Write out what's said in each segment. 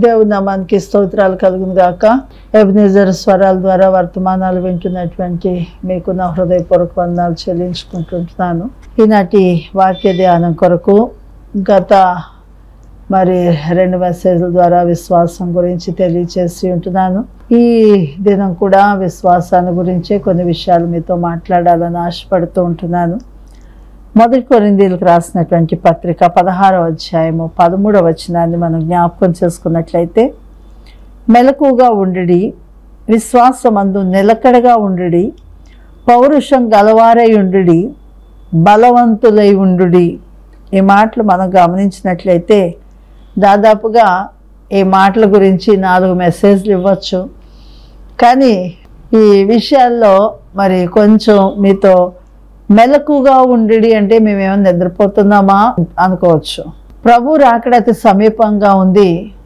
దేవుని నామానికి స్తోత్రాలు కలుగును గాక ఎబినేజర్ స్వరాల ద్వారా వర్తమానాలు వింటున్నటువంటి మీకు నా హృదయపూర్వక వందనాలు చెల్లించుకుంటుంటున్నాను ఈనాటి వాక్య ధ్యానం కొరకు గత మరి రెండు మెసేజ్ల ద్వారా విశ్వాసం గురించి తెలియచేసి ఉంటున్నాను ఈ దినం కూడా విశ్వాసాన్ని గురించే కొన్ని విషయాలు మీతో మాట్లాడాలని ఆశపడుతూ ఉంటున్నాను మొదటి కొరిందీలకు రాసినటువంటి పత్రిక పదహారవ అధ్యాయము పదమూడవ వచనాన్ని మనం జ్ఞాపకం చేసుకున్నట్లయితే మెలకుగా ఉండుడి విశ్వాసమందు నిలకడగా ఉండుడి పౌరుషం గలవారై ఉండుడి బలవంతులై ఉండుడి ఈ మాటలు మనం గమనించినట్లయితే దాదాపుగా ఈ మాటల గురించి నాలుగు మెసేజ్లు ఇవ్వచ్చు కానీ ఈ విషయాల్లో మరి కొంచెం మీతో మెలకుగా ఉండి అంటే మేమేమైనా నిద్రపోతున్నామా అనుకోవచ్చు ప్రభు రాకడ అతి సమీపంగా ఉంది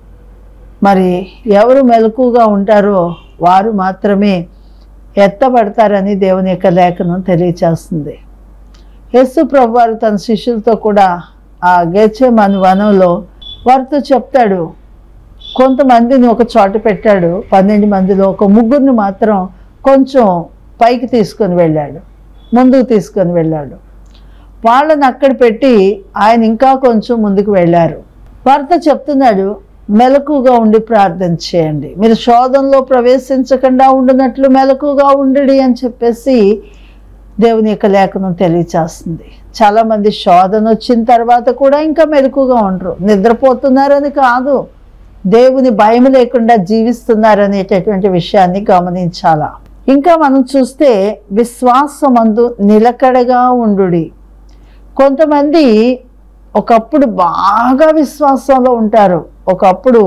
మరి ఎవరు మెలకుగా ఉంటారో వారు మాత్రమే ఎత్తబడతారని దేవుని యొక్క లేఖనం తెలియచేస్తుంది యేసు ప్రభు వారు తన శిష్యులతో కూడా ఆ గెచ్చమని వనంలో వారితో చెప్తాడు కొంతమందిని ఒక చోట పెట్టాడు పన్నెండు మందిలో ఒక ముగ్గురిని మాత్రం కొంచెం పైకి తీసుకొని వెళ్ళాడు ముందుకు తీసుకొని వెళ్ళాడు వాళ్ళని అక్కడ పెట్టి ఆయన ఇంకా కొంచెం ముందుకు వెళ్ళారు వారితో చెప్తున్నాడు మెలకుగా ఉండి ప్రార్థన చేయండి మీరు శోధనలో ప్రవేశించకుండా ఉండినట్లు మెలకుగా ఉండడి అని చెప్పేసి దేవుని యొక్క లేఖనం తెలియచేస్తుంది చాలామంది శోధన వచ్చిన తర్వాత కూడా ఇంకా మెలకుగా ఉండరు నిద్రపోతున్నారని కాదు దేవుని భయం లేకుండా జీవిస్తున్నారనేటటువంటి విషయాన్ని గమనించాలా ఇంకా మనం చూస్తే విశ్వాసమందు నిలకడగా ఉండుడి కొంతమంది ఒకప్పుడు బాగా విశ్వాసంలో ఉంటారు ఒకప్పుడు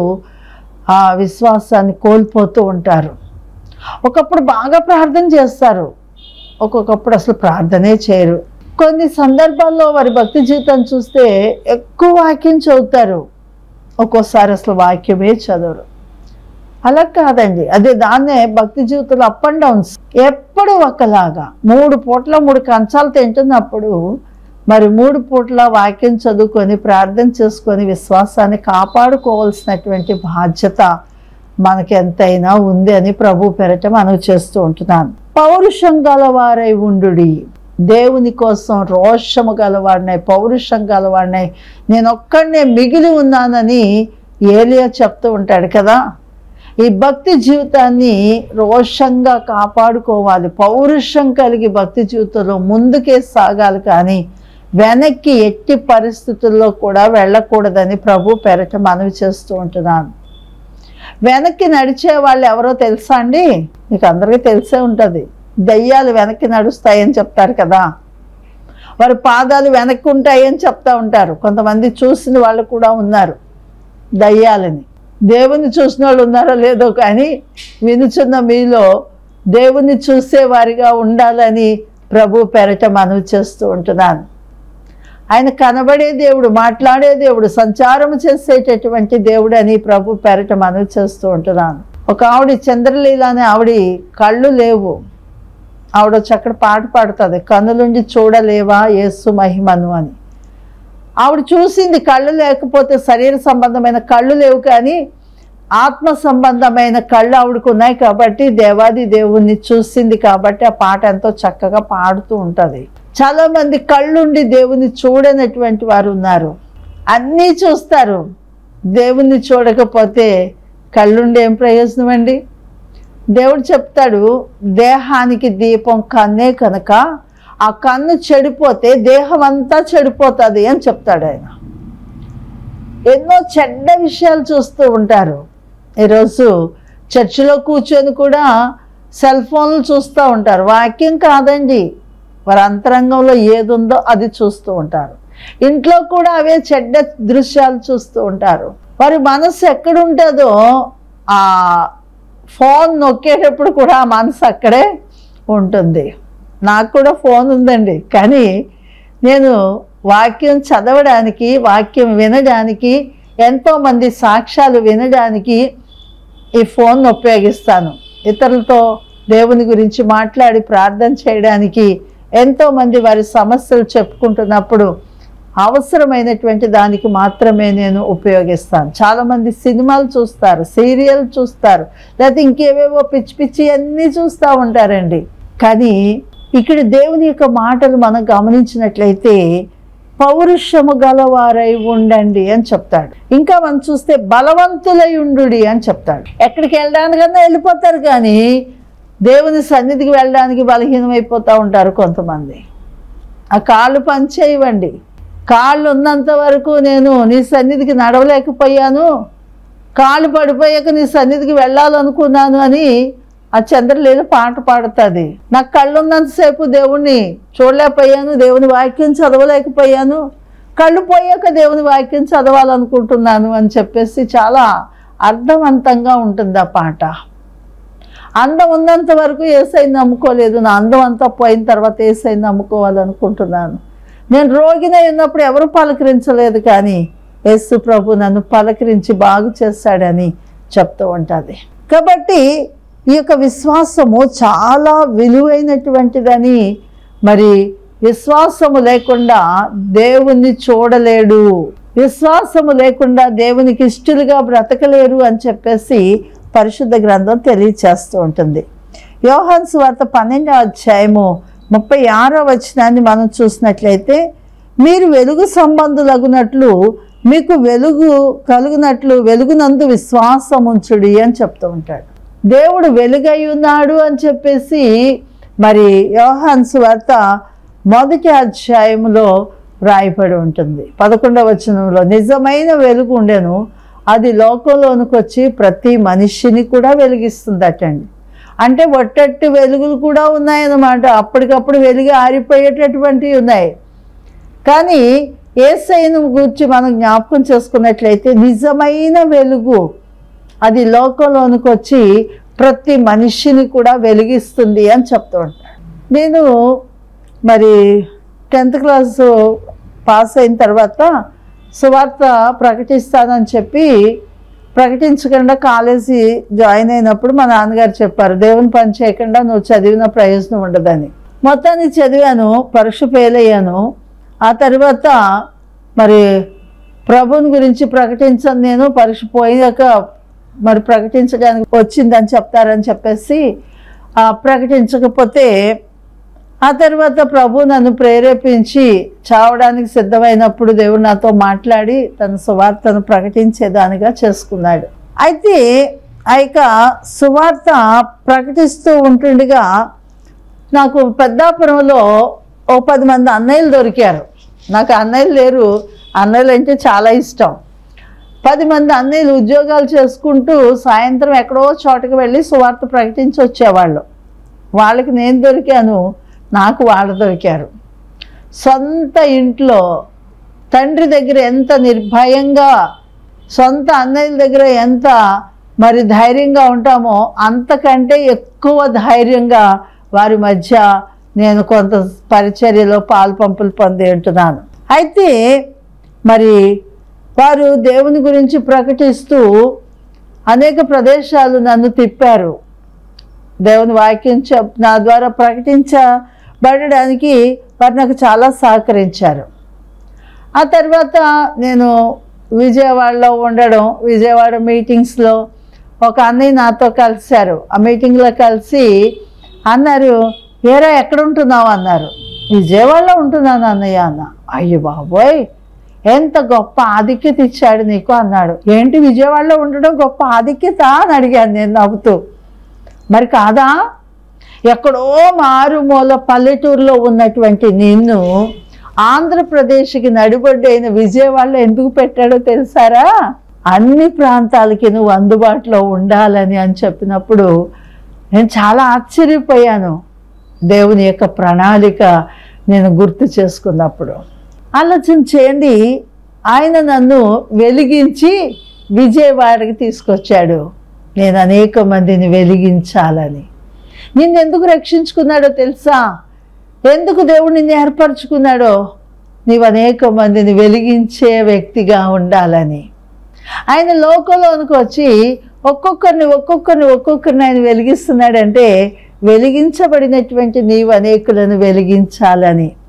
ఆ విశ్వాసాన్ని కోల్పోతూ ఉంటారు ఒకప్పుడు బాగా ప్రార్థన చేస్తారు ఒక్కొక్కప్పుడు అసలు ప్రార్థనే చేయరు కొన్ని సందర్భాల్లో వారి భక్తి జీవితం చూస్తే ఎక్కువ వాక్యం చదువుతారు ఒక్కోసారి అసలు వాక్యమే చదవరు అలా కాదండి అదే దాన్నే భక్తి జీవితంలో అప్ అండ్ డౌన్స్ ఎప్పుడు ఒకలాగా మూడు పూట్ల మూడు కంచాలు తింటున్నప్పుడు మరి మూడు పూట్ల వాక్యం చదువుకొని ప్రార్థన చేసుకొని విశ్వాసాన్ని కాపాడుకోవాల్సినటువంటి బాధ్యత మనకి ఎంతైనా ఉంది అని ప్రభు పెరట మనం చేస్తూ ఉంటున్నాను పౌరుషం గలవారై ఉండుడి దేవుని కోసం రోషము గలవాడినై పౌరుషం గలవాడినై నేను ఒక్కడనే మిగిలి ఉన్నానని ఏలియా చెప్తూ ఉంటాడు కదా ఈ భక్తి జీవితాన్ని రోషంగా కాపాడుకోవాలి పౌరుషం కలిగి భక్తి జీవితంలో ముందుకే సాగాలి కానీ వెనక్కి ఎట్టి పరిస్థితుల్లో కూడా వెళ్ళకూడదని ప్రభు పెరట మనవి చేస్తూ ఉంటున్నాను వెనక్కి నడిచే వాళ్ళు ఎవరో తెలుసా అండి మీకు అందరికీ తెలిసే ఉంటుంది దయ్యాలు వెనక్కి నడుస్తాయని చెప్తారు కదా వారి పాదాలు వెనక్కి ఉంటాయని చెప్తా ఉంటారు కొంతమంది చూసిన వాళ్ళు కూడా ఉన్నారు దయ్యాలని దేవుని చూసిన వాళ్ళు ఉన్నారో లేదో కానీ వినుచున్న మీలో దేవుని చూసేవారిగా ఉండాలని ప్రభు పెరట మనవి చేస్తూ ఉంటున్నాను ఆయన కనబడే దేవుడు మాట్లాడే దేవుడు సంచారం చేసేటటువంటి దేవుడు అని ప్రభు పెరట మనవి చేస్తూ ఉంటున్నాను ఒక ఆవిడ చంద్రలీల అనే ఆవిడ కళ్ళు లేవు ఆవిడ చక్కడ పాట పాడుతుంది కన్నులుండి చూడలేవా యేసు మహిమను అని ఆవిడ చూసింది కళ్ళు లేకపోతే శరీర సంబంధమైన కళ్ళు లేవు కానీ ఆత్మ సంబంధమైన కళ్ళు ఆవిడకు ఉన్నాయి కాబట్టి దేవాది దేవుణ్ణి చూసింది కాబట్టి ఆ పాట ఎంతో చక్కగా పాడుతూ ఉంటుంది చాలామంది కళ్ళుండి దేవుని చూడనటువంటి వారు ఉన్నారు అన్నీ చూస్తారు దేవుణ్ణి చూడకపోతే కళ్ళుండి ఏం ప్రయోజనం అండి దేవుడు చెప్తాడు దేహానికి దీపం కన్నే కనుక ఆ కన్ను చెడిపోతే దేహం అంతా చెడిపోతుంది అని చెప్తాడు ఆయన ఎన్నో చెడ్డ విషయాలు చూస్తూ ఉంటారు ఈరోజు చర్చిలో కూర్చొని కూడా సెల్ ఫోన్లు చూస్తూ ఉంటారు వాక్యం కాదండి వారి అంతరంగంలో ఏది ఉందో అది చూస్తూ ఉంటారు ఇంట్లో కూడా అవే చెడ్డ దృశ్యాలు చూస్తూ ఉంటారు వారి మనసు ఎక్కడుంటుందో ఆ ఫోన్ నొక్కేటప్పుడు కూడా ఆ మనసు అక్కడే ఉంటుంది నాకు కూడా ఫోన్ ఉందండి కానీ నేను వాక్యం చదవడానికి వాక్యం వినడానికి ఎంతోమంది సాక్ష్యాలు వినడానికి ఈ ఫోన్ ఉపయోగిస్తాను ఇతరులతో దేవుని గురించి మాట్లాడి ప్రార్థన చేయడానికి ఎంతోమంది వారి సమస్యలు చెప్పుకుంటున్నప్పుడు అవసరమైనటువంటి దానికి మాత్రమే నేను ఉపయోగిస్తాను చాలామంది సినిమాలు చూస్తారు సీరియల్ చూస్తారు లేకపోతే ఇంకేవేవో పిచ్చి పిచ్చి అన్నీ చూస్తూ ఉంటారండి కానీ ఇక్కడ దేవుని యొక్క మాటలు మనం గమనించినట్లయితే పౌరుషము గలవారై ఉండండి అని చెప్తాడు ఇంకా మనం చూస్తే బలవంతులై ఉండుడి అని చెప్తాడు ఎక్కడికి వెళ్ళడానికన్నా వెళ్ళిపోతారు కానీ దేవుని సన్నిధికి వెళ్ళడానికి బలహీనమైపోతూ ఉంటారు కొంతమంది ఆ కాళ్ళు పనిచేయవండి కాళ్ళు ఉన్నంత వరకు నేను నీ సన్నిధికి నడవలేకపోయాను కాళ్ళు పడిపోయాక నీ సన్నిధికి వెళ్ళాలనుకున్నాను అని ఆ చంద్రలీల పాట పాడుతుంది నాకు కళ్ళు ఉన్నంతసేపు దేవుణ్ణి చూడలేకపోయాను దేవుని వాక్యం చదవలేకపోయాను కళ్ళు పోయాక దేవుని వాక్యం చదవాలనుకుంటున్నాను అని చెప్పేసి చాలా అర్థవంతంగా ఉంటుంది ఆ పాట అందం ఉన్నంత వరకు ఏసైని నమ్ముకోలేదు నా అందం అంతా పోయిన తర్వాత ఏసైని నమ్ముకోవాలనుకుంటున్నాను నేను రోగినై ఉన్నప్పుడు ఎవరు పలకరించలేదు కానీ యేసు ప్రభు నన్ను పలకరించి బాగు చేస్తాడని చెప్తూ ఉంటుంది కాబట్టి ఈ యొక్క విశ్వాసము చాలా విలువైనటువంటిదని మరి విశ్వాసము లేకుండా దేవుణ్ణి చూడలేడు విశ్వాసము లేకుండా దేవునికి ఇష్టలుగా బ్రతకలేరు అని చెప్పేసి పరిశుద్ధ గ్రంథం తెలియచేస్తూ ఉంటుంది యోహాన్ సువార్త పన్నెండవ అధ్యాయము ముప్పై ఆరో వచనాన్ని మనం చూసినట్లయితే మీరు వెలుగు సంబంధులగునట్లు మీకు వెలుగు కలుగునట్లు వెలుగునందు విశ్వాసం ఉంచుడి అని చెప్తూ ఉంటాడు దేవుడు వెలుగై ఉన్నాడు అని చెప్పేసి మరి యోహాన్ సువార్త మొదటి అధ్యాయంలో వ్రాయబడి ఉంటుంది పదకొండవ వచనంలో నిజమైన వెలుగు ఉండెను అది లోకంలోనికి వచ్చి ప్రతి మనిషిని కూడా వెలిగిస్తుందటండి అంటే ఒట్టట్టి వెలుగులు కూడా ఉన్నాయన్నమాట అప్పటికప్పుడు వెలుగు ఆరిపోయేటటువంటివి ఉన్నాయి కానీ ఏసైను గురించి మనం జ్ఞాపకం చేసుకున్నట్లయితే నిజమైన వెలుగు అది లోకంలోనికి వచ్చి ప్రతి మనిషిని కూడా వెలిగిస్తుంది అని చెప్తూ ఉంటాడు నేను మరి టెన్త్ క్లాస్ పాస్ అయిన తర్వాత సువార్త ప్రకటిస్తానని చెప్పి ప్రకటించకుండా కాలేజీ జాయిన్ అయినప్పుడు మా నాన్నగారు చెప్పారు దేవుని పని చేయకుండా నువ్వు చదివిన ప్రయోజనం ఉండదని మొత్తాన్ని చదివాను పరీక్ష ఫెయిల్ అయ్యాను ఆ తర్వాత మరి ప్రభుని గురించి ప్రకటించను నేను పరీక్ష పోయాక మరి ప్రకటించడానికి వచ్చిందని చెప్తారని చెప్పేసి ఆ, ప్రకటించకపోతే ఆ తర్వాత ప్రభు నన్ను ప్రేరేపించి చావడానికి సిద్ధమైనప్పుడు దేవుడు నాతో మాట్లాడి తన సువార్తను ప్రకటించేదానిగా చేసుకున్నాడు అయితే ఆ యొక్క సువార్త ప్రకటిస్తూ ఉంటుండగా నాకు పెద్దాపురంలో ఓ పది మంది అన్నయ్యలు దొరికారు నాకు అన్నయ్యలు లేరు అన్నయ్యలు అంటే చాలా ఇష్టం పది మంది అన్నయ్యలు ఉద్యోగాలు చేసుకుంటూ సాయంత్రం ఎక్కడో చోటకి వెళ్ళి సువార్త ప్రకటించి వచ్చేవాళ్ళు వాళ్ళకి నేను దొరికాను నాకు వాళ్ళు దొరికారు సొంత ఇంట్లో తండ్రి దగ్గర ఎంత నిర్భయంగా సొంత అన్నయ్యల దగ్గర ఎంత మరి ధైర్యంగా ఉంటామో అంతకంటే ఎక్కువ ధైర్యంగా వారి మధ్య నేను కొంత పరిచర్యలో పాలు పంపులు పొంది ఉంటున్నాను అయితే మరి వారు దేవుని గురించి ప్రకటిస్తూ అనేక ప్రదేశాలు నన్ను తిప్పారు దేవుని వాక్యం చెప్ నా ద్వారా ప్రకటించబడడానికి వారు నాకు చాలా సహకరించారు ఆ తర్వాత నేను విజయవాడలో ఉండడం విజయవాడ మీటింగ్స్లో ఒక అన్నయ్య నాతో కలిశారు ఆ మీటింగ్లో కలిసి అన్నారు ఏరా ఎక్కడ ఉంటున్నావు అన్నారు విజయవాడలో ఉంటున్నాను అన్నయ్య అన్న అయ్యో బాబోయ్ ఎంత గొప్ప ఆధిక్యత ఇచ్చాడు నీకు అన్నాడు ఏంటి విజయవాడలో ఉండడం గొప్ప ఆధిక్యత అని అడిగాను నేను నవ్వుతూ మరి కాదా ఎక్కడో మారుమూల పల్లెటూరులో ఉన్నటువంటి నిన్ను ఆంధ్రప్రదేశ్కి నడిబొడ్డైన విజయవాడలో ఎందుకు పెట్టాడో తెలుసారా అన్ని ప్రాంతాలకి నువ్వు అందుబాటులో ఉండాలని అని చెప్పినప్పుడు నేను చాలా ఆశ్చర్యపోయాను దేవుని యొక్క ప్రణాళిక నేను గుర్తు చేసుకున్నప్పుడు ఆలోచన చేయండి ఆయన నన్ను వెలిగించి విజయవాడకి తీసుకొచ్చాడు నేను అనేక మందిని వెలిగించాలని నిన్నెందుకు రక్షించుకున్నాడో తెలుసా ఎందుకు దేవుడు నిన్ను ఏర్పరచుకున్నాడో నీవు అనేక మందిని వెలిగించే వ్యక్తిగా ఉండాలని ఆయన లోకంలోనికి వచ్చి ఒక్కొక్కరిని ఒక్కొక్కరిని ఒక్కొక్కరిని ఆయన వెలిగిస్తున్నాడంటే వెలిగించబడినటువంటి నీవు అనేకులను వెలిగించాలని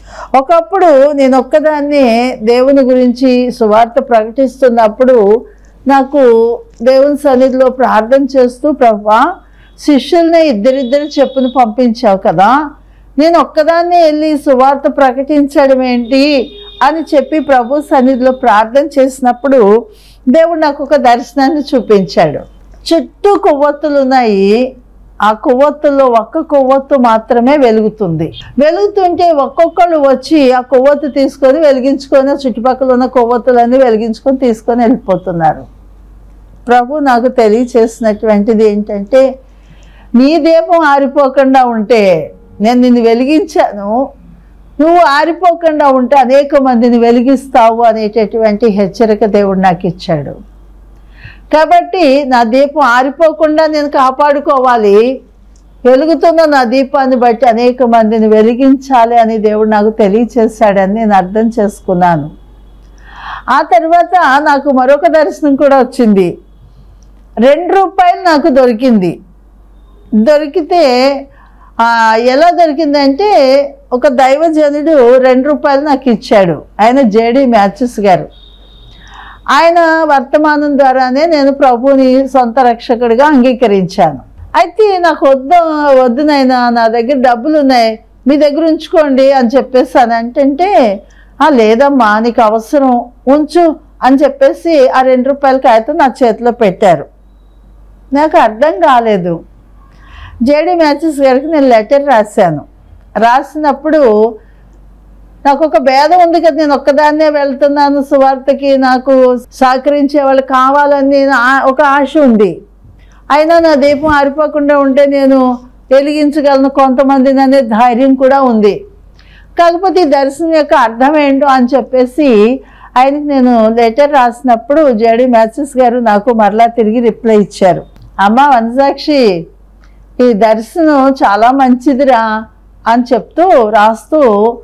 ఒకప్పుడు నేను ఒక్కదాన్ని దేవుని గురించి సువార్త ప్రకటిస్తున్నప్పుడు నాకు దేవుని సన్నిధిలో ప్రార్థన చేస్తూ ప్రభా శిష్యుల్ని ఇద్దరిద్దరు చెప్పును పంపించావు కదా నేను ఒక్కదాన్నే వెళ్ళి సువార్త ప్రకటించడం ఏంటి అని చెప్పి ప్రభు సన్నిధిలో ప్రార్థన చేసినప్పుడు దేవుడు నాకు ఒక దర్శనాన్ని చూపించాడు చుట్టూ కొవ్వొత్తులు ఉన్నాయి ఆ కొవ్వొత్తుల్లో ఒక్క కొవ్వొత్తు మాత్రమే వెలుగుతుంది వెలుగుతుంటే ఒక్కొక్కళ్ళు వచ్చి ఆ కొవ్వొత్తు తీసుకొని వెలిగించుకొని ఆ చుట్టుపక్కల ఉన్న కొవ్వొత్తులన్నీ వెలిగించుకొని తీసుకొని వెళ్ళిపోతున్నారు ప్రభు నాకు తెలియచేసినటువంటిది ఏంటంటే నీ దీపం ఆరిపోకుండా ఉంటే నేను నిన్ను వెలిగించాను నువ్వు ఆరిపోకుండా ఉంటే అనేక మందిని వెలిగిస్తావు అనేటటువంటి హెచ్చరిక దేవుడు నాకు ఇచ్చాడు కాబట్టి నా దీపం ఆరిపోకుండా నేను కాపాడుకోవాలి వెలుగుతున్న నా దీపాన్ని బట్టి అనేక మందిని వెలిగించాలి అని దేవుడు నాకు తెలియచేశాడని నేను అర్థం చేసుకున్నాను ఆ తర్వాత నాకు మరొక దర్శనం కూడా వచ్చింది రెండు రూపాయలు నాకు దొరికింది దొరికితే ఆ, ఎలా దొరికిందంటే ఒక దైవజనుడు రెండు రూపాయలు నాకు ఇచ్చాడు ఆయన జేడి మ్యాచెస్ గారు ఆయన వర్తమానం ద్వారానే నేను ప్రభుని సొంత రక్షకుడిగా అంగీకరించాను అయితే నాకు వద్దు వద్దు నాయనా నా దగ్గర డబ్బులు ఉన్నాయి మీ దగ్గర ఉంచుకోండి అని చెప్పేసాను అంటే "ఆ, లేదమ్మా నీకు అవసరం ఉంచు అని చెప్పేసి ఆ రెండు రూపాయల కాగితం నా చేతిలో పెట్టారు నాకు అర్థం కాలేదు జేడీ మ్యాచెస్ గారికి నేను లెటర్ రాశాను రాసినప్పుడు నాకు ఒక భేదం ఉంది కదా నేను ఒక్కదాన్నే వెళ్తున్నాను సువార్తకి నాకు సహకరించే వాళ్ళు కావాలని నేను ఆ- ఒక ఆశ ఉంది అయినా నా దీపం ఆరిపోకుండా ఉంటే నేను వెలిగించగలను కొంతమందిని అనే ధైర్యం కూడా ఉంది కాకపోతే ఈ దర్శనం యొక్క అర్థం ఏంటో అని చెప్పేసి ఆయనకి నేను లెటర్ రాసినప్పుడు జేడి మ్యాచెస్ గారు నాకు మరలా తిరిగి రిప్లై ఇచ్చారు అమ్మ వనసాక్షి ఈ దర్శనం చాలా మంచిదిరా అని చెప్తూ రాస్తూ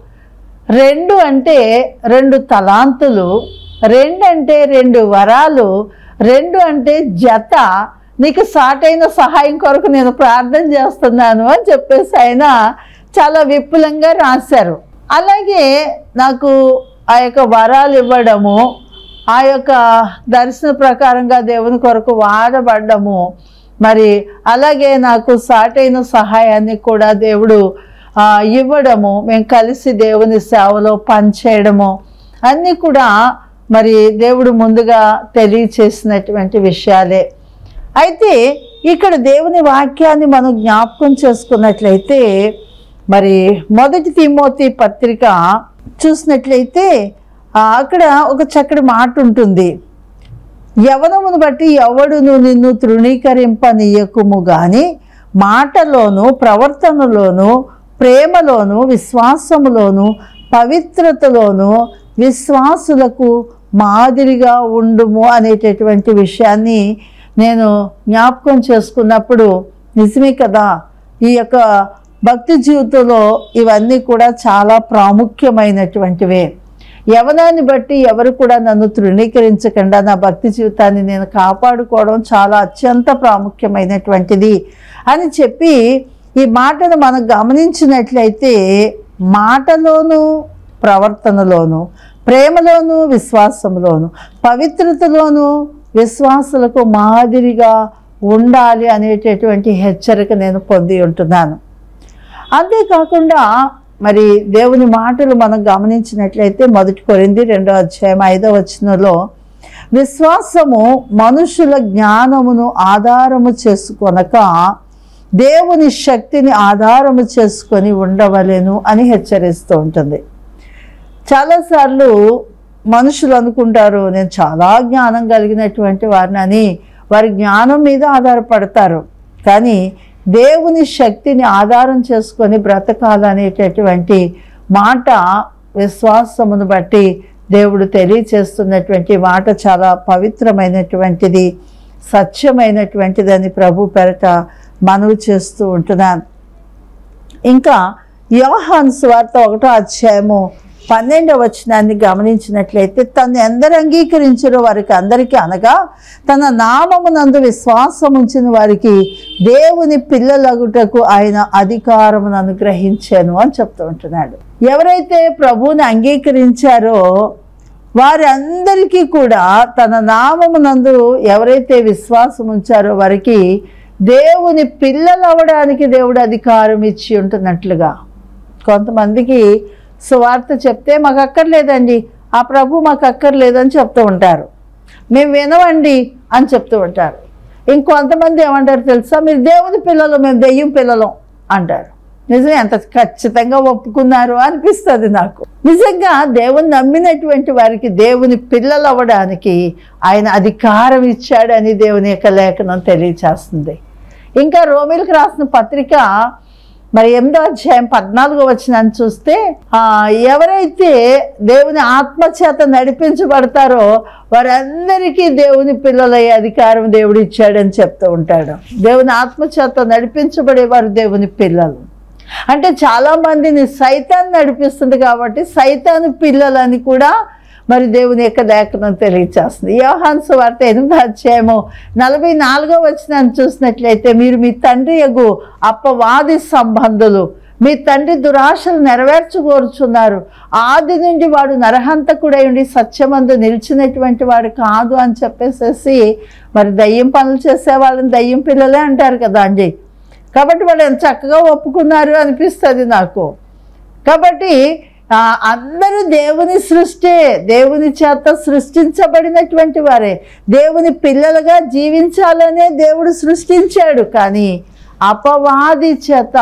రెండు అంటే రెండు తలాంతులు రెండు అంటే రెండు వరాలు రెండు అంటే జత నీకు సాటైన సహాయం కొరకు నేను ప్రార్థన చేస్తున్నాను అని చెప్పేసి ఆయన చాలా విపులంగా రాశారు అలాగే నాకు ఆ యొక్క వరాలు ఇవ్వడము ఆ యొక్క దర్శన ప్రకారంగా దేవుని కొరకు వాడబడ్డము మరి అలాగే నాకు సాటైన సహాయాన్ని కూడా దేవుడు ఆ, ఇవ్వడము మేము కలిసి దేవుని సేవలో పనిచేయడము అన్నీ కూడా మరి దేవుడు ముందుగా తెలియచేసినటువంటి విషయాలే అయితే ఇక్కడ దేవుని వాక్యాన్ని మనం జ్ఞాపకం చేసుకున్నట్లయితే మరి మొదటి తిమోతి పత్రిక చూసినట్లయితే ఆ, అక్కడ ఒక చక్కటి మాట ఉంటుంది యవనమును బట్టి ఎవడును నిన్ను తృణీకరింపనీయకుము గాని మాటలోను ప్రవర్తనలోను ప్రేమలోను విశ్వాసములోను పవిత్రతలోను విశ్వాసులకు మాదిరిగా ఉండుము అనేటటువంటి విషయాన్ని నేను జ్ఞాపకం చేసుకున్నప్పుడు నిజమే కదా ఈ యొక్క భక్తి జీవితంలో ఇవన్నీ కూడా చాలా ప్రాముఖ్యమైనటువంటివే యవనాన్ని బట్టి ఎవరు కూడా నన్ను తృణీకరించకుండా నా భక్తి జీవితాన్ని నేను కాపాడుకోవడం చాలా అత్యంత ప్రాముఖ్యమైనటువంటిది అని చెప్పి ఈ మాటను మనం గమనించినట్లయితే మాటలోను ప్రవర్తనలోను ప్రేమలోను విశ్వాసంలోను పవిత్రతలోను విశ్వాసులకు మాదిరిగా ఉండాలి అనేటటువంటి హెచ్చరిక నేను పొంది ఉంటున్నాను అంతేకాకుండా మరి దేవుని మాటలు మనం గమనించినట్లయితే మొదటి కొరింది రెండో అధ్యాయం ఐదో వచనంలో విశ్వాసము మనుషుల జ్ఞానమును ఆధారము చేసుకొనక దేవుని శక్తిని ఆధారము చేసుకొని ఉండవలెను అని హెచ్చరిస్తూ ఉంటుంది చాలాసార్లు మనుషులు అనుకుంటారు నేను చాలా జ్ఞానం కలిగినటువంటి వారిని అని వారి జ్ఞానం మీద ఆధారపడతారు కానీ దేవుని శక్తిని ఆధారం చేసుకొని బ్రతకాలనేటటువంటి మాట విశ్వాసమును బట్టి దేవుడు తెలియచేస్తున్నటువంటి మాట చాలా పవిత్రమైనటువంటిది సత్యమైనటువంటిదని ప్రభు పెరట మనవి చేస్తూ ఉంటున్నాను ఇంకా యోహాన్ స్వార్త ఒకటో అధ్యాయము పన్నెండవ వచనాన్ని గమనించినట్లయితే తను ఎందరు అంగీకరించారో వారికి అందరికీ అనగా తన నామమునందు విశ్వాసం ఉంచిన వారికి దేవుని పిల్లలగుటకు ఆయన అధికారమును అనుగ్రహించాను అని చెప్తూ ఉంటున్నాడు ఎవరైతే ప్రభువుని అంగీకరించారో వారందరికీ కూడా తన నామమునందు ఎవరైతే విశ్వాసం ఉంచారో వారికి దేవుని పిల్లలు అవ్వడానికి దేవుడు అధికారం ఇచ్చి ఉంటున్నట్లుగా కొంతమందికి సువార్త చెప్తే మాకు అక్కర్లేదండి ఆ ప్రభు మాకు అక్కర్లేదని చెప్తూ ఉంటారు మేము వినవండి అని చెప్తూ ఉంటారు ఇంకొంతమంది ఏమంటారు తెలుసా మీరు దేవుని పిల్లలు మేము దెయ్యం పిల్లలం అంటారు నిజం ఎంత ఖచ్చితంగా ఒప్పుకున్నారు అనిపిస్తుంది నాకు నిజంగా దేవుని నమ్మినటువంటి వారికి దేవుని పిల్లలు అవ్వడానికి ఆయన అధికారం ఇచ్చాడని దేవుని యొక్క లేఖనం తెలియచేస్తుంది ఇంకా రోమిల్కి రాసిన పత్రిక మరి ఎనిమిదో అధ్యాయం పద్నాలుగో వచ్చినాన్ని చూస్తే ఆ, ఎవరైతే దేవుని ఆత్మచేత నడిపించబడతారో వారందరికీ దేవుని పిల్లలయ్యే అధికారం దేవుడు ఇచ్చాడని చెప్తూ ఉంటాడు దేవుని ఆత్మచేత నడిపించబడేవారు దేవుని పిల్లలు అంటే చాలా మందిని సైతాన్ని నడిపిస్తుంది కాబట్టి సైతాను పిల్లలని కూడా మరి దేవుని యొక్క లేఖనం తెలియచేస్తుంది యోహాన్ సువార్త ఎనిమిది అధ్యాయము నలభై నాలుగో వచ్చినాన్ని చూసినట్లయితే మీరు మీ తండ్రి యగు అప్పవాది సంబంధులు మీ తండ్రి దురాశలు నెరవేర్చుకోరుచున్నారు ఆది నుండి వాడు నరహంతకుడై ఉండి సత్యమందు నిలిచినటువంటి వాడు కాదు అని చెప్పేసేసి మరి దయ్యం పనులు చేసే వాళ్ళని దయ్యం పిల్లలే అంటారు కదా అండి కాబట్టి వాళ్ళు ఎంత చక్కగా ఒప్పుకున్నారు అనిపిస్తుంది నాకు కాబట్టి ఆ, అందరూ దేవుని సృష్టి దేవుని చేత సృష్టించబడినటువంటి వారే దేవుని పిల్లలుగా జీవించాలనే దేవుడు సృష్టించాడు కానీ అపవాది చేత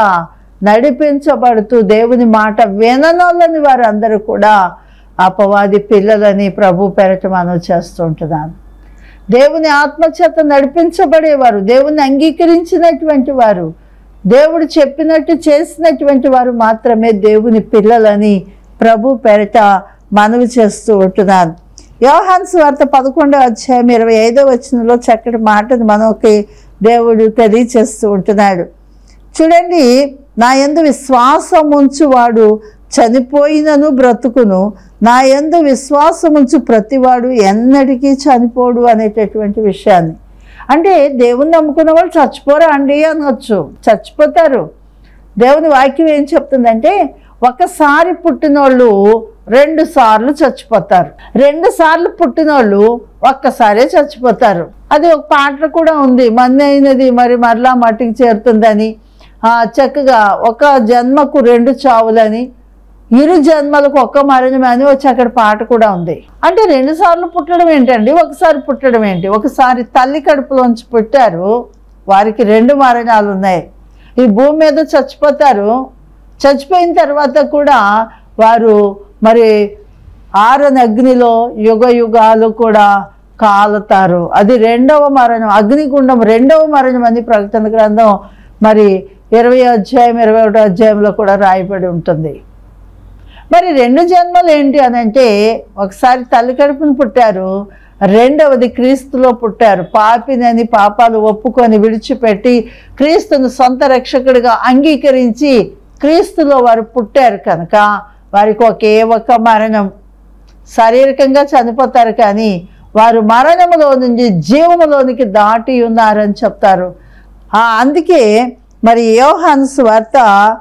నడిపించబడుతూ దేవుని మాట విననోళ్ళని వారందరూ కూడా అపవాది పిల్లలని ప్రభు పెరట మనం చేస్తూ ఉంటున్నాను దేవుని ఆత్మచేత నడిపించబడేవారు దేవుని అంగీకరించినటువంటి వారు దేవుడు చెప్పినట్టు చేసినటువంటి వారు మాత్రమే దేవుని పిల్లలని ప్రభు పెరట మనవి చేస్తూ ఉంటున్నాను యోహాన్ స్వార్త పదకొండవ అధ్యాయం ఇరవై ఐదో వచనంలో చక్కటి మాటను మనకి దేవుడు తెలియచేస్తూ ఉంటున్నాడు చూడండి నా యందు విశ్వాసం ఉంచువాడు చనిపోయినను బ్రతుకును నా యందు విశ్వాసం ఉంచు ప్రతివాడు ఎన్నటికీ చనిపోడు అనేటటువంటి విషయాన్ని అంటే దేవుని నమ్ముకున్న వాళ్ళు చచ్చిపోరా అండి అనొచ్చు చచ్చిపోతారు దేవుని వాక్యం ఏం చెప్తుందంటే ఒకసారి పుట్టినోళ్ళు రెండు సార్లు చచ్చిపోతారు రెండు సార్లు పుట్టినోళ్ళు ఒక్కసారే చచ్చిపోతారు అది ఒక పాట కూడా ఉంది మంది అయినది మరి మరలా మట్టికి చేరుతుందని ఆ, చక్కగా ఒక జన్మకు రెండు చావులని ఇరు జన్మలకు ఒక్క మరణం అని వచ్చి అక్కడ పాట కూడా ఉంది అంటే రెండు సార్లు పుట్టడం ఏంటండి ఒకసారి పుట్టడం ఏంటి ఒకసారి తల్లి కడుపులోంచి పుట్టారు వారికి రెండు మరణాలు ఉన్నాయి ఈ భూమి మీద చచ్చిపోతారు చచ్చిపోయిన తర్వాత కూడా వారు మరి ఆరని అగ్నిలో యుగ యుగాలు కూడా కాలుతారు అది రెండవ మరణం అగ్నిగుండం రెండవ మరణం అని ప్రకటన గ్రంథం మరి ఇరవై అధ్యాయం ఇరవై ఒకటో అధ్యాయంలో కూడా రాయబడి ఉంటుంది మరి రెండు జన్మలు ఏంటి అని అంటే ఒకసారి తల్లి కడుపును పుట్టారు రెండవది క్రీస్తులో పుట్టారు పాపినని పాపాలు ఒప్పుకొని విడిచిపెట్టి క్రీస్తును సొంత రక్షకుడిగా అంగీకరించి క్రీస్తులో వారు పుట్టారు కనుక వారికి ఒకే ఒక్క మరణం శారీరకంగా చనిపోతారు కానీ వారు మరణములో నుంచి జీవములోనికి దాటి ఉన్నారని చెప్తారు ఆ, అందుకే మరి యోహాను వార్త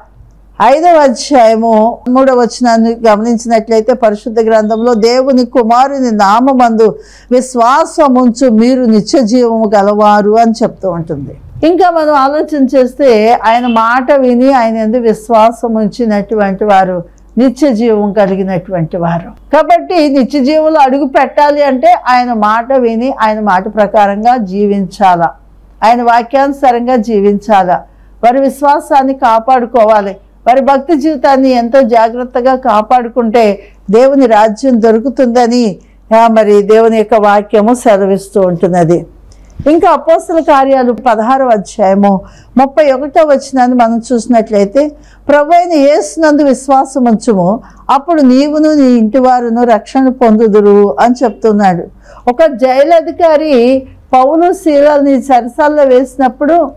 ఐదవ అధ్యాయము మూడవ వచనాన్ని గమనించినట్లయితే పరిశుద్ధ గ్రంథంలో దేవుని కుమారుని నామందు విశ్వాసముంచు మీరు నిత్య జీవము గలవారు అని చెప్తూ ఉంటుంది ఇంకా మనం ఆలోచన చేస్తే ఆయన మాట విని ఆయన ఎందు విశ్వాసం ఉంచినటువంటి వారు నిత్య జీవం కలిగినటువంటి వారు కాబట్టి నిత్య జీవంలో అడుగు పెట్టాలి అంటే ఆయన మాట విని ఆయన మాట ప్రకారంగా జీవించాలా ఆయన వాక్యానుసారంగా జీవించాలా వారి విశ్వాసాన్ని కాపాడుకోవాలి వారి భక్తి జీవితాన్ని ఎంతో జాగ్రత్తగా కాపాడుకుంటే దేవుని రాజ్యం దొరుకుతుందని ఆ, మరి దేవుని యొక్క వాక్యము సెలవిస్తూ ఉంటున్నది ఇంకా అపోస్తుల కార్యాలు పదహారవ అధ్యాయము ముప్పై ఒకటో వచ్చినాన్ని మనం చూసినట్లయితే ప్రభు అయిన యేసునందు విశ్వాసం ఉంచుము అప్పుడు నీవును నీ ఇంటి వారును రక్షణ పొందుదురు అని చెప్తున్నాడు ఒక జైలు అధికారి పౌలు శీలని సరసాల్లో వేసినప్పుడు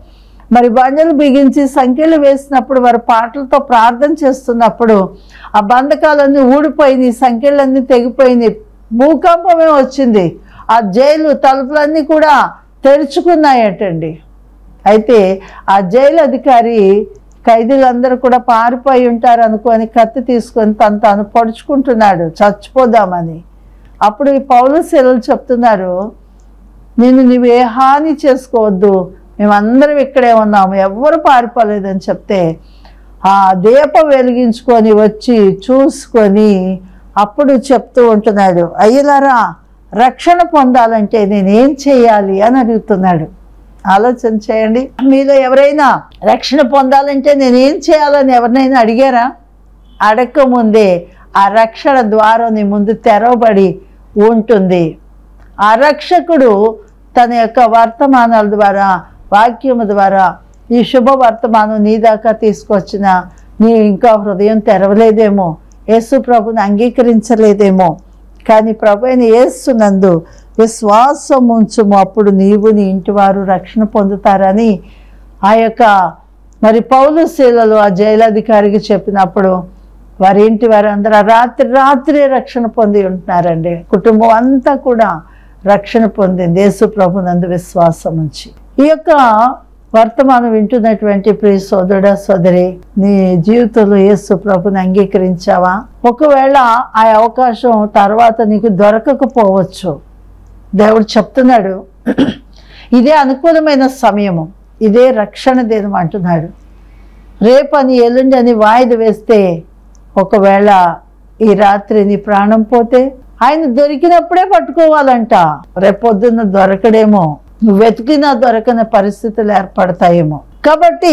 మరి బండలు బిగించి సంఖ్యలు వేసినప్పుడు వారు పాటలతో ప్రార్థన చేస్తున్నప్పుడు ఆ బంధకాలన్నీ ఊడిపోయినాయి సంఖ్యలన్నీ తెగిపోయినాయి భూకంపమే వచ్చింది ఆ జైలు తలుపులన్నీ కూడా తెరుచుకున్నాయటండి అయితే ఆ జైలు అధికారి ఖైదీలందరూ కూడా పారిపోయి ఉంటారు అనుకొని కత్తి తీసుకొని తను తాను పొడుచుకుంటున్నాడు చచ్చిపోదామని అప్పుడు ఈ పౌలు శిలలు చెప్తున్నారు నేను నువ్వు ఏ హాని చేసుకోవద్దు మేమందరం ఇక్కడే ఉన్నాము ఎవ్వరు పారిపోలేదని చెప్తే ఆ దీపం వెలిగించుకొని వచ్చి చూసుకొని అప్పుడు చెప్తూ ఉంటున్నాడు అయ్యలారా రక్షణ పొందాలంటే నేనేం చేయాలి అని అడుగుతున్నాడు ఆలోచన చేయండి మీలో ఎవరైనా రక్షణ పొందాలంటే నేనేం చేయాలని ఎవరినైనా అడిగారా అడగక ముందే ఆ రక్షణ ద్వారం నీ ముందు తెరవబడి ఉంటుంది ఆ రక్షకుడు తన యొక్క వర్తమానాల ద్వారా వాక్యము ద్వారా ఈ శుభ వర్తమానం నీ దాకా తీసుకొచ్చిన నీ ఇంకా హృదయం తెరవలేదేమో యేసు ప్రభుని అంగీకరించలేదేమో కానీ ప్రభు అయిన యేసునందు విశ్వాసం ఉంచుము అప్పుడు నీవు నీ ఇంటి వారు రక్షణ పొందుతారని ఆ యొక్క మరి పౌలు శీలలు ఆ జైలాధికారికి చెప్పినప్పుడు వారి ఇంటి వారందరూ రాత్రి రాత్రి రక్షణ పొంది ఉంటున్నారండి కుటుంబం అంతా కూడా రక్షణ పొందింది యేసు ప్రభునందు విశ్వాసం ఉంచి ఈ యొక్క వర్తమానం వింటున్నటువంటి ప్రియ సోదరుడ సోదరి నీ జీవితంలో యేసు ప్రభుని అంగీకరించావా ఒకవేళ ఆ అవకాశం తర్వాత నీకు దొరకకపోవచ్చు దేవుడు చెప్తున్నాడు ఇదే అనుకూలమైన సమయము ఇదే రక్షణ దినం అంటున్నాడు రేపని ఎల్లుండి అని వాయిదా వేస్తే ఒకవేళ ఈ రాత్రి నీ ప్రాణం పోతే ఆయన దొరికినప్పుడే పట్టుకోవాలంట రేపొద్దున్న దొరకడేమో నువ్వు వెతికినా దొరకని పరిస్థితులు ఏర్పడతాయేమో కాబట్టి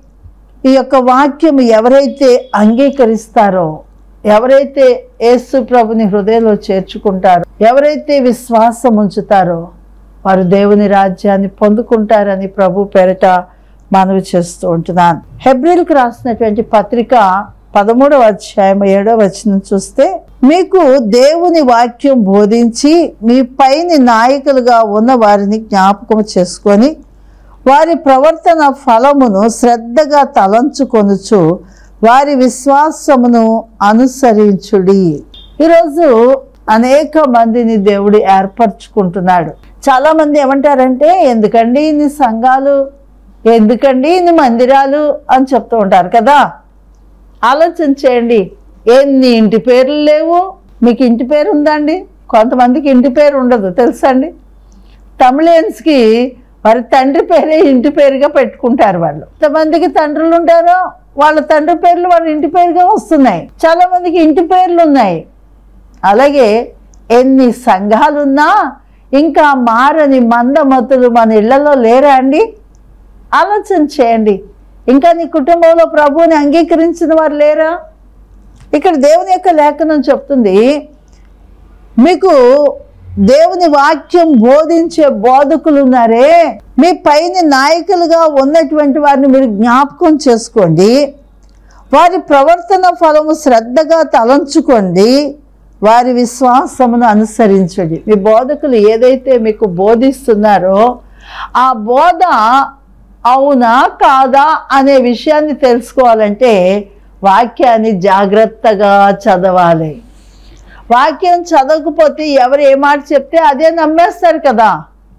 ఈ యొక్క వాక్యం ఎవరైతే అంగీకరిస్తారో ఎవరైతే యేసు ప్రభుని హృదయంలో చేర్చుకుంటారో ఎవరైతే విశ్వాసం ఉంచుతారో వారు దేవుని రాజ్యాన్ని పొందుకుంటారని ప్రభు పేరిట మనవి చేస్తూ ఉంటున్నాను హెబ్రిల్కి రాసినటువంటి పత్రిక పదమూడవ అధ్యాయం ఏడవ వచనం చూస్తే మీకు దేవుని వాక్యం బోధించి మీ పైన నాయకులుగా ఉన్న వారిని జ్ఞాపకం చేసుకొని వారి ప్రవర్తన ఫలమును శ్రద్ధగా తలంచుకొనుచు వారి విశ్వాసమును అనుసరించుడి ఈరోజు అనేక మందిని దేవుడు ఏర్పరచుకుంటున్నాడు చాలా మంది ఏమంటారంటే ఎందుకండి ఇన్ని సంఘాలు ఎందుకండి ఇన్ని మందిరాలు అని చెప్తూ ఉంటారు కదా ఆలోచన చేయండి ఎన్ని ఇంటి పేర్లు లేవు మీకు ఇంటి పేరు ఉందండి కొంతమందికి ఇంటి పేరు ఉండదు తెలుసా అండి తమిళియన్స్కి వారి తండ్రి పేరే ఇంటి పేరుగా పెట్టుకుంటారు వాళ్ళు ఎంతమందికి తండ్రులు ఉంటారో వాళ్ళ తండ్రి పేర్లు వాళ్ళ ఇంటి పేరుగా వస్తున్నాయి చాలా మందికి ఇంటి పేర్లు ఉన్నాయి అలాగే ఎన్ని సంఘాలున్నా ఇంకా మారని మందమతులు మన ఇళ్లలో లేరా అండి ఆలోచన చేయండి ఇంకా నీ కుటుంబంలో ప్రభువుని అంగీకరించిన వారు లేరా ఇక్కడ దేవుని యొక్క లేఖనం చెప్తుంది మీకు దేవుని వాక్యం బోధించే బోధకులు ఉన్నారే మీ పైన నాయకులుగా ఉన్నటువంటి వారిని మీరు జ్ఞాపకం చేసుకోండి వారి ప్రవర్తన ఫలము శ్రద్ధగా తలంచుకోండి వారి విశ్వాసమును అనుసరించండి మీ బోధకులు ఏదైతే మీకు బోధిస్తున్నారో ఆ బోధ అవునా కాదా అనే విషయాన్ని తెలుసుకోవాలంటే వాక్యాన్ని జాగ్రత్తగా చదవాలి వాక్యం చదవకపోతే ఎవరు ఏ మాట చెప్తే అదే నమ్మేస్తారు కదా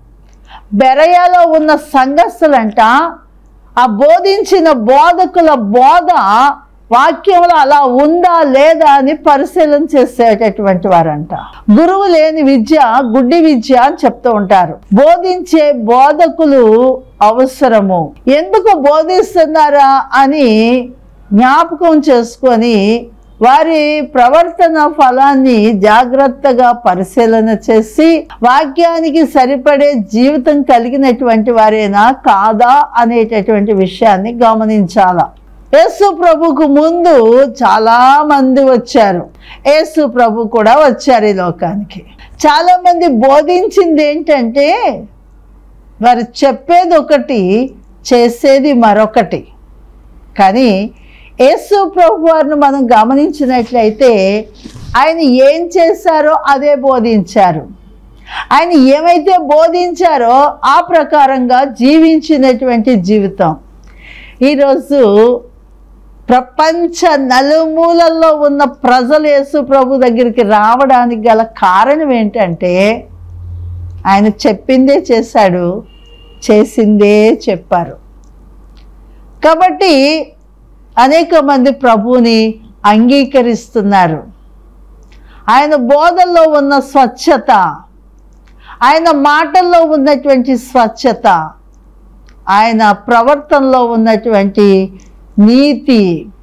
బెరయాలో ఉన్న సంఘస్థులంట ఆ బోధించిన బోధకుల బోధ వాక్యంలో అలా ఉందా లేదా అని పరిశీలన చేసేటటువంటి వారంట గురువు లేని విద్య గుడ్డి విద్య అని చెప్తూ ఉంటారు బోధించే బోధకులు అవసరము ఎందుకు బోధిస్తున్నారా అని జ్ఞాపకం చేసుకొని వారి ప్రవర్తన ఫలాన్ని జాగ్రత్తగా పరిశీలన చేసి వాక్యానికి సరిపడే జీవితం కలిగినటువంటి వారేనా కాదా అనేటటువంటి విషయాన్ని గమనించాల యేసు ప్రభుకు ముందు చాలా మంది వచ్చారు యేసు ప్రభు కూడా వచ్చారు ఈ లోకానికి చాలా మంది బోధించింది ఏంటంటే వారు చెప్పేది ఒకటి చేసేది మరొకటి కానీ యేసు ప్రభు వారిని మనం గమనించినట్లయితే ఆయన ఏం చేశారో అదే బోధించారు ఆయన ఏమైతే బోధించారో ఆ ప్రకారంగా జీవించినటువంటి జీవితం ఈరోజు ప్రపంచ నలుమూలల్లో ఉన్న ప్రజలు యేసు ప్రభు దగ్గరికి రావడానికి గల కారణం ఏంటంటే ఆయన చెప్పిందే చేశాడు చేసిందే చెప్పారు కాబట్టి అనేక మంది ప్రభువుని అంగీకరిస్తున్నారు ఆయన బోధల్లో ఉన్న స్వచ్ఛత ఆయన మాటల్లో ఉన్నటువంటి స్వచ్ఛత ఆయన ప్రవర్తనలో ఉన్నటువంటి నీతి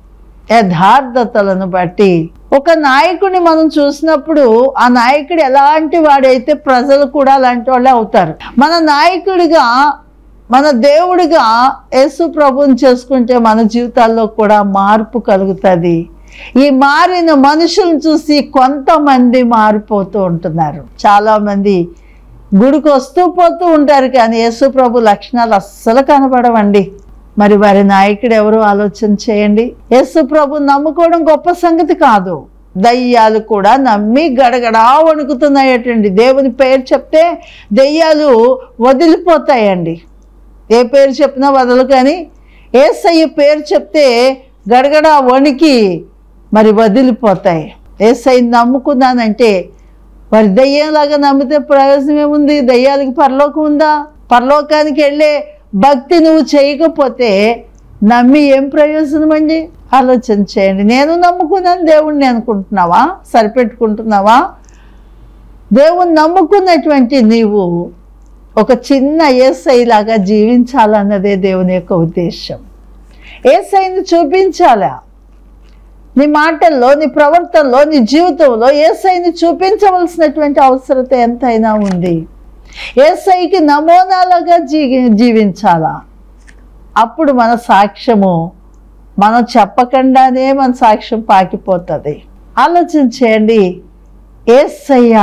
యథార్థతలను బట్టి ఒక నాయకుడిని మనం చూసినప్పుడు ఆ నాయకుడు ఎలాంటి వాడైతే ప్రజలు కూడా అలాంటి వాళ్ళే అవుతారు మన నాయకుడిగా మన దేవుడిగా యేసు ప్రభుని చేసుకుంటే మన జీవితాల్లో కూడా మార్పు కలుగుతుంది ఈ మారిన మనుషులను చూసి కొంతమంది మారిపోతూ ఉంటున్నారు చాలామంది గుడికి వస్తూ పోతూ ఉంటారు కానీ యేసు ప్రభు లక్షణాలు అస్సలు కనబడవండి మరి వారి నాయకుడు ఎవరు ఆలోచన చేయండి యేసు ప్రభు నమ్ముకోవడం గొప్ప సంగతి కాదు దయ్యాలు కూడా నమ్మి గడగడా వణుకుతున్నాయటండి దేవుని పేరు చెప్తే దయ్యాలు వదిలిపోతాయండి ఏ పేరు చెప్పినా వదలు కానీ ఏసయ్య పేరు చెప్తే గడగడ వణికి మరి వదిలిపోతాయి ఏసై నమ్ముకున్నానంటే మరి దయ్యంలాగా నమ్మితే ప్రయోజనం ఏముంది దయ్యాలకి పరలోకం ఉందా పరలోకానికి వెళ్ళే భక్తి నువ్వు చేయకపోతే నమ్మి ఏం ప్రయోజనం అండి ఆలోచన చేయండి నేను నమ్ముకున్నాను దేవుణ్ణి అనుకుంటున్నావా సరిపెట్టుకుంటున్నావా దేవుణ్ణి నమ్ముకున్నటువంటి నీవు ఒక చిన్న ఏసై లాగా జీవించాలన్నదే దేవుని యొక్క ఉద్దేశం ఏసైని చూపించాలా నీ మాటల్లో నీ ప్రవర్తనలో నీ జీవితంలో ఏసైని చూపించవలసినటువంటి అవసరత ఎంతైనా ఉంది ఏసైకి నమూనాలుగా జీ జీవించాలా అప్పుడు మన సాక్ష్యము మనం చెప్పకుండానే మన సాక్ష్యం పాకిపోతుంది ఆలోచన చేయండి ఏసయ్య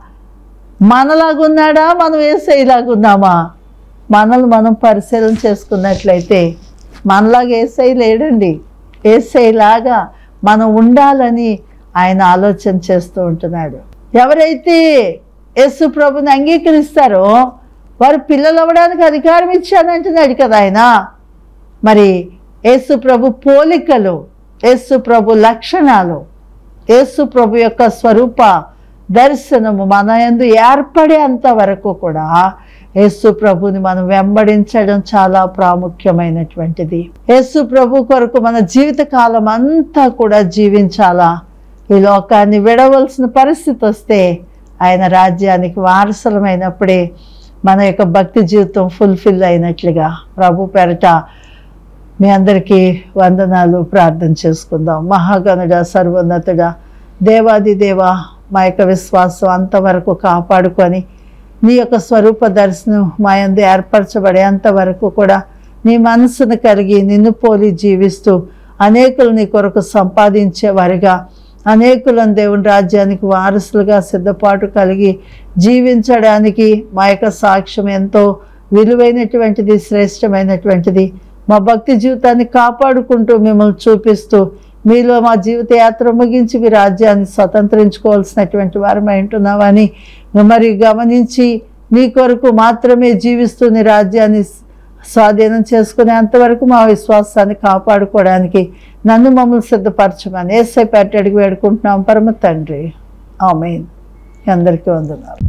మనలాగున్నాడా మనం ఏసైలాగున్నామా మనల్ని మనం పరిశీలన చేసుకున్నట్లయితే మనలాగా ఏసై లేడండి ఏసైలాగా మనం ఉండాలని ఆయన ఆలోచన చేస్తూ ఉంటున్నాడు ఎవరైతే యేసు ప్రభుని అంగీకరిస్తారో వారు పిల్లలు అవ్వడానికి అధికారం ఇచ్చానంటున్నాడు కదా ఆయన మరి యేసు ప్రభు పోలికలు యేసు ప్రభు లక్షణాలు యేసు ప్రభు యొక్క స్వరూప దర్శనము మన యందు ఏర్పడేంత వరకు కూడా యేసు ప్రభుని మనం వెంబడించడం చాలా ప్రాముఖ్యమైనటువంటిది యేసు ప్రభు కొరకు మన జీవిత కాలం అంతా కూడా జీవించాలా ఈ లోకాన్ని విడవలసిన పరిస్థితి వస్తే ఆయన రాజ్యానికి వారసులమైనప్పుడే మన యొక్క భక్తి జీవితం ఫుల్ఫిల్ అయినట్లుగా ప్రభు పెరట మీ అందరికీ వందనాలు ప్రార్థన చేసుకుందాం మహాగణుడ సర్వోన్నతుడ దేవాది దేవ మా యొక్క విశ్వాసం అంతవరకు కాపాడుకొని నీ యొక్క స్వరూప దర్శనం మా యందు ఏర్పరచబడేంత వరకు కూడా నీ మనసును కలిగి నిన్ను పోలి జీవిస్తూ అనేకులు నీ కొరకు సంపాదించే వారిగా అనేకులను దేవుని రాజ్యానికి వారసులుగా సిద్ధపాటు కలిగి జీవించడానికి మా యొక్క సాక్ష్యం ఎంతో విలువైనటువంటిది శ్రేష్టమైనటువంటిది మా భక్తి జీవితాన్ని కాపాడుకుంటూ మిమ్మల్ని చూపిస్తూ మీలో మా జీవిత యాత్ర ముగించి మీ రాజ్యాన్ని స్వతంత్రించుకోవాల్సినటువంటి వారమై ఉంటున్నామని మరి గమనించి నీ కొరకు మాత్రమే జీవిస్తూ నీ రాజ్యాన్ని స్వాధీనం చేసుకునే అంతవరకు మా విశ్వాసాన్ని కాపాడుకోవడానికి నన్ను మమ్మల్ని సిద్ధపరచమని ఏసై పెట్టడికి వేడుకుంటున్నాం పరమ తండ్రి ఆమె అందరికీ వందనాలు